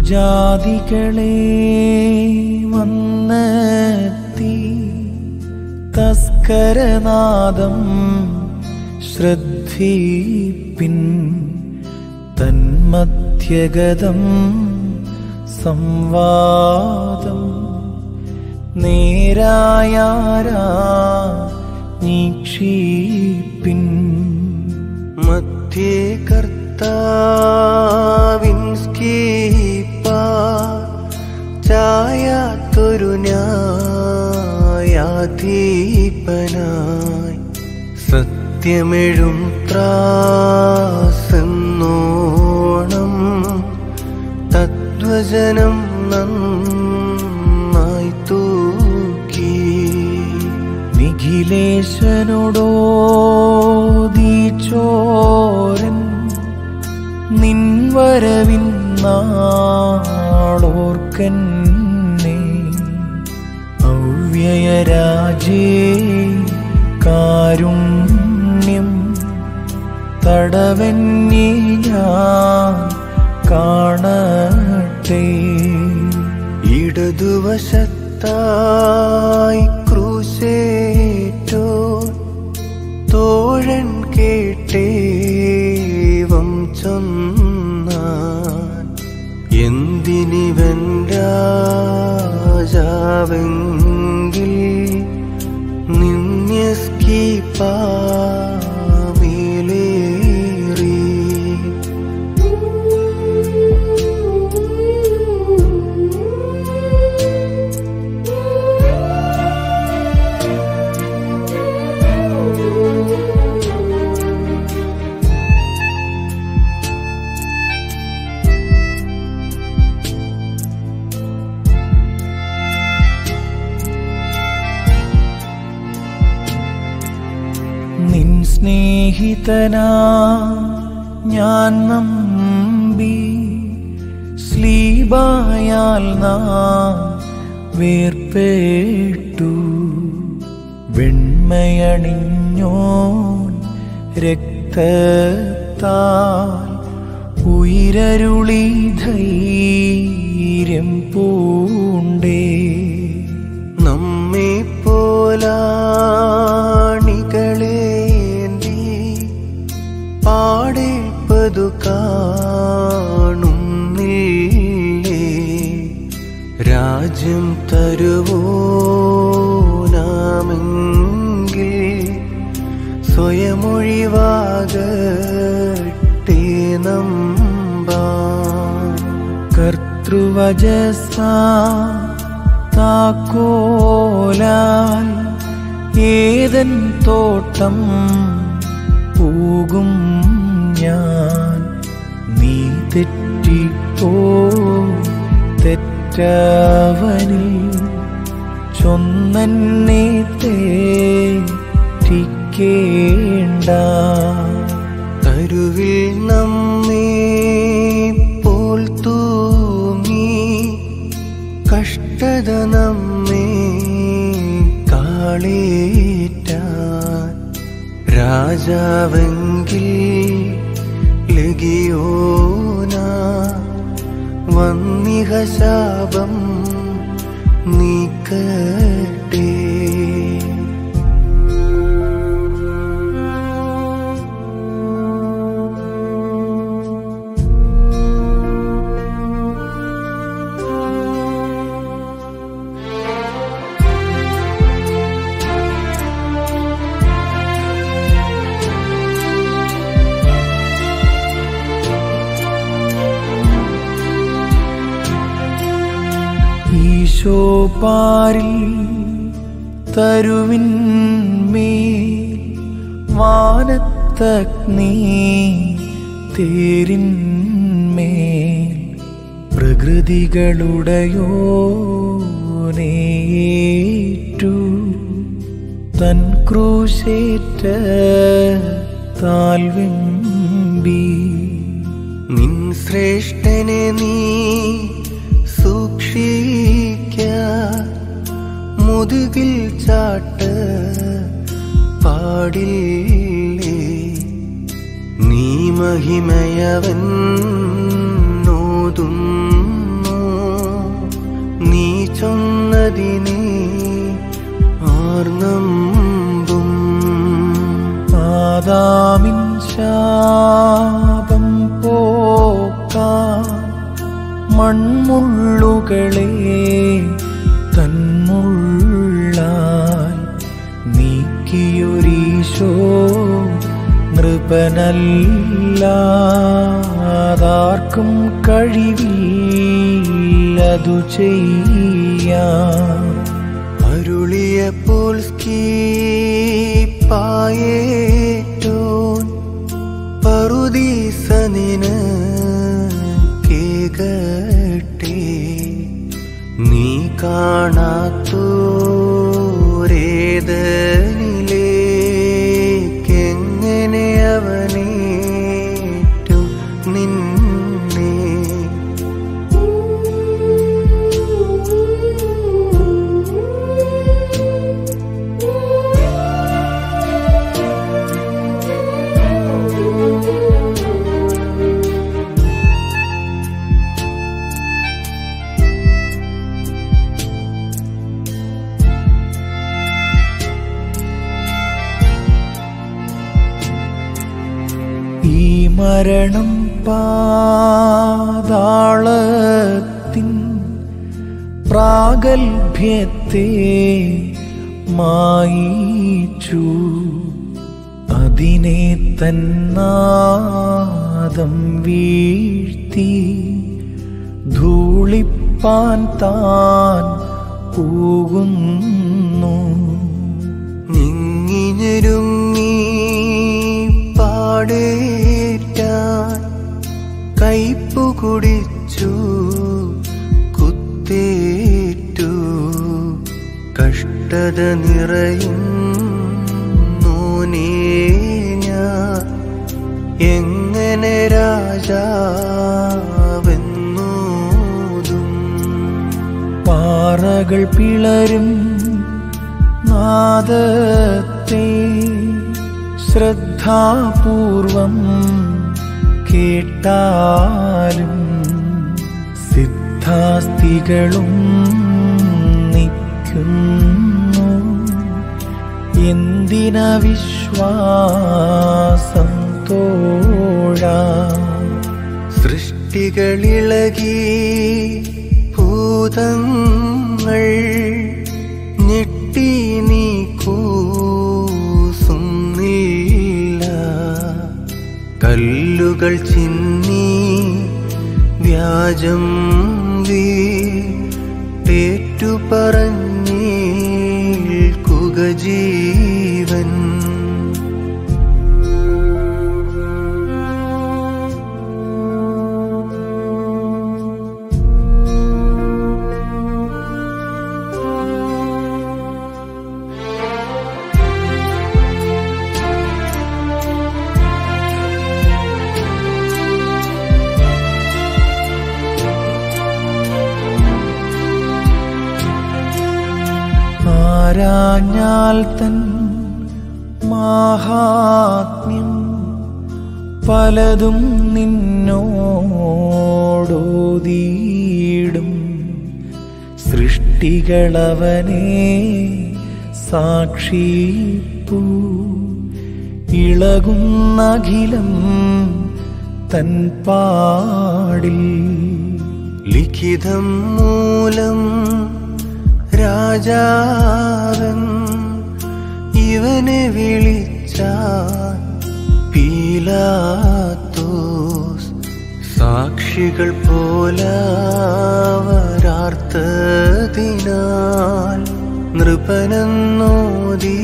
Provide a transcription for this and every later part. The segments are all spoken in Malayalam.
ഭൂജാതികളെ വന്നെത്തി തസ്കരനാദം ശ്രദ്ധിപ്പിൻ തന്മധ്യഗതം സംവാദം നേരായാരാ നീക്ഷിപ്പിൻ മധ്യേ കർത്താവിൻ സ്കീപ്പ ചായാത്തൊരു ന്യായാധീപനായി സത്യമെഴും ത്രാസെന്നോണം തദ്വചനം നന്നായി തൂക്കി നിഖിലേശനോടോദീച്ചോരൻ നിൻവരവിൻ നാളോർക്കന്നെ ഔവ്യയരാജേ കാരുണ്യം തടവന്യേ ഞാൻ കാണട്ടെ ഇടതുവശത്തായി ക്രൂശേറ്റോ തോഴൻ കേട്ടേവം ചൊന്നാൻ എന്തിനിവൻ രാജാവെങ്കിൽ നിന്യസ്കീപ്പാമേലേറി നിൻ സ്നേഹിതനാ ഞാൻ നമ്പി സ്ലീബായാൽ നാം വേർപേട്ടു വെണ്മയണിഞ്ഞോൻ രക്തത്താൽ ഉയരരുളി ധൈര്യം പൂണ്ടേ നമ്മെ പോലാണികളേന്തി പാടേൽപ്പതു കാണുന്നില്ലേ രാജ്യം തരുവോ നാമെങ്കിൽ സ്വയമൊഴിവാകട്ടെ നമ്പാ കർത്തൃവജസ താക്കോലാൽ ഏതൻ തോട്ടം പോകും ഞാൻ നീ തെറ്റിപ്പോ തെറ്റവനിൽ ചൊന്നെ തെറ്റിക്കേണ്ട തരുവിൽ നമ്മെ പോൽ തൂങ്ങി കഷ്ടത നമ്മെ കാളേറ്റാൻ രാജാവെങ്കിൽ ലഗിയോന വന്നിഹ ശാപം നീക്കട്ടെ ഈശോ പാരിൽ തരുവിന്മേൽ വാനത്തഗ്നി തേരിന്മേൽ പ്രകൃതികളുടെയോനേറ്റു തൻ ക്രൂശേറ്റ താൽവെമ്പി നിൻ ശ്രേഷ്ഠനെ നീ സൂക്ഷിക്ക മുതുകിൽ ചാട്ട് പാടില്ലേ നീ മഹിമയവൻ നോതുന്ന അതിനെ ആർന്നമ്പും ആദാമിൻ ശാപം പോക്കാൻ മൺമുള്ളുകളെ തന്മുള്ളാൽ നീക്കിയൊരീശോ നൃപനല്ലാതാർക്കും കഴിവില്ലതു ചെയ്യാൻ അരുളിയപ്പോൾ സ്കീപ്പായേറ്റോൻ പറുദീസനിന് കേകട്ടെ നീ കാണാത്തോരേതനിലേക്കെങ്ങനെ അവനേറ്റും നിന്നെ ഈ മരണം പാതാളത്തിൻ പ്രാഗൽഭ്യത്തെ മായിച്ചു അതിനെ തന്നാദം വീഴ്ത്തി ധൂളിപ്പാൻ താൻ പോകുന്നു നിങ്ങിഞ്ഞൊരുങ്ങി പാടേറ്റാൻ കയ്പു കുടിച്ചു കുത്തേറ്റു കഷ്ടത നിറയും നോനേ ഞാൻ എങ്ങനെ രാജാവെന്നൂതും പാറകൾ പിളരും നാദത്തെ ശ്രദ്ധാപൂർവം കേട്ടാലും സിദ്ധാസ്തികളും നിൽക്കുന്നു എന്തിന വിശ്വാസം തോഴാ സൃഷ്ടികളിളകി ഭൂതങ്ങൾ ഞെട്ടി നീ കൂസുന്നില്ല കല്ലുകൾ ചിന്നി വ്യാജം വീട്ടേറ്റു പറഞ്ഞേൽക്കുക ജീവൻ ആരാഞ്ഞാൽ തൻ മാഹാത്മ്യം പലതും നിന്നോടോതീടും സൃഷ്ടികളവനെ സാക്ഷിപ്പൂ ഇളകുന്നഖിലം തൻ പാടിൽ ലിഖിതം മൂലം രാജാവൻ ഇവനെ വിളിച്ചാൻ പീലാത്തോസ് സാക്ഷികൾ പോലാവരാർത്തതിനാൽ നൃപനെന്നോതി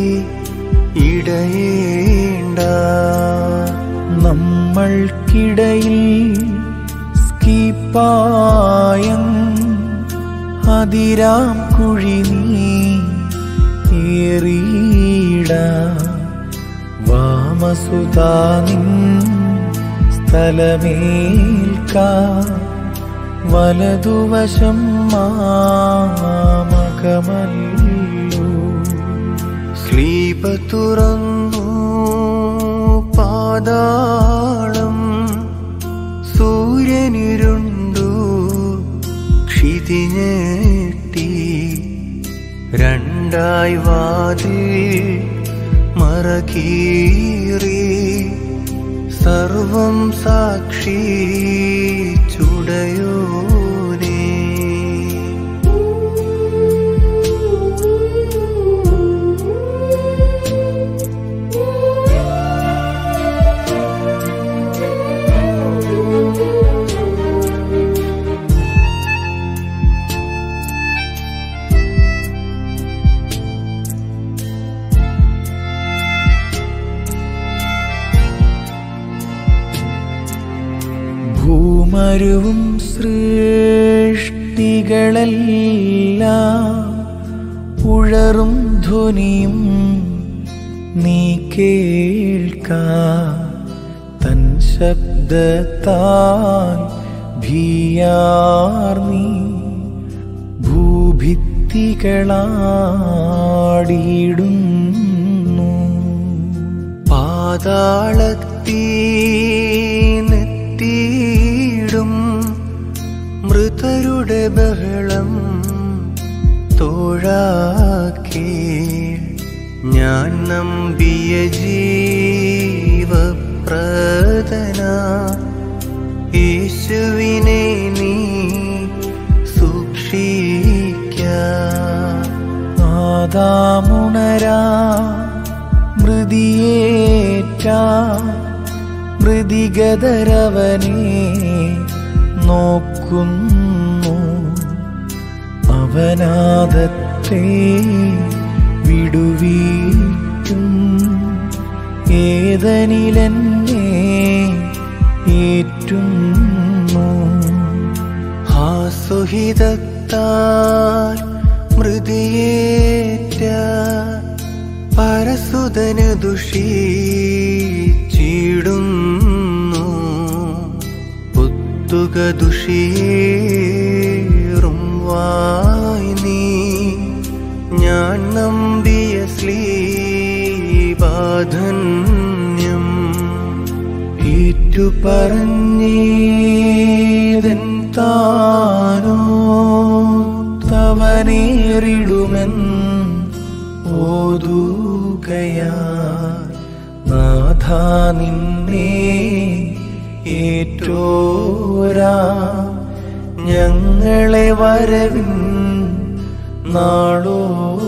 ഇടയേണ്ട നമ്മൾക്കിടയിൽ സ്കീപ്പായം അതിരാം കുഴി നീ ഏറിയിട വാമസുതാ നിൻ സ്ഥലമേൽക്ക വലതുവശം മാമകമല്ലോ സ്ലീപ തുറന്നു പാതാളം സൂര്യനിരുണ്ടു ക്ഷിതിഞ്ഞെട്ടി രണ്ടായി വാതിൽ മറകീറി സർവം സാക്ഷി ചുടയോനേ ഭൂമരുവും സൃഷ്ടികളെല്ലാം ഉഴറും ധ്വനിയും നീ കേൾക്ക തൻ ശബ്ദത്താൽ ഭീയാർന്നീ ഭൂഭിത്തികളാടിയിടുന്നു പാതാളത്തീനെത്തിയിടും മൃതരുടെ ബഹളം തോഴാക്കേ ഞാൻ നമ്പിയ ജീവപ്രദന യേശുവിനെ നീ സൂക്ഷിക്ക ആദാമുണരാ മൃതിയേറ്റ മൃതിഗതരവനെ നോക്കുന്നു അവനാദത്തെ വിടുവീട്ടും ഏതനിലെന്നെ ഏറ്റുന്നു ഹാസുഹിതത്താൽ മൃതിയേറ്റ പരസുതന് ദുഷിച്ചിടുന്നു പുത്തുക ദുഷിയേറും വായി നീ ഞാൻ നമ്പിയ ശ്ലീബാധന്യം ഏറ്റുപറഞ്ഞേതൻ താനോ തവനേറിടുമെൻ ഓതുകയാ നാഥ നിന്നെ ഏറ്റോരാ ഞങ്ങളെ വരവിൻ നാളോ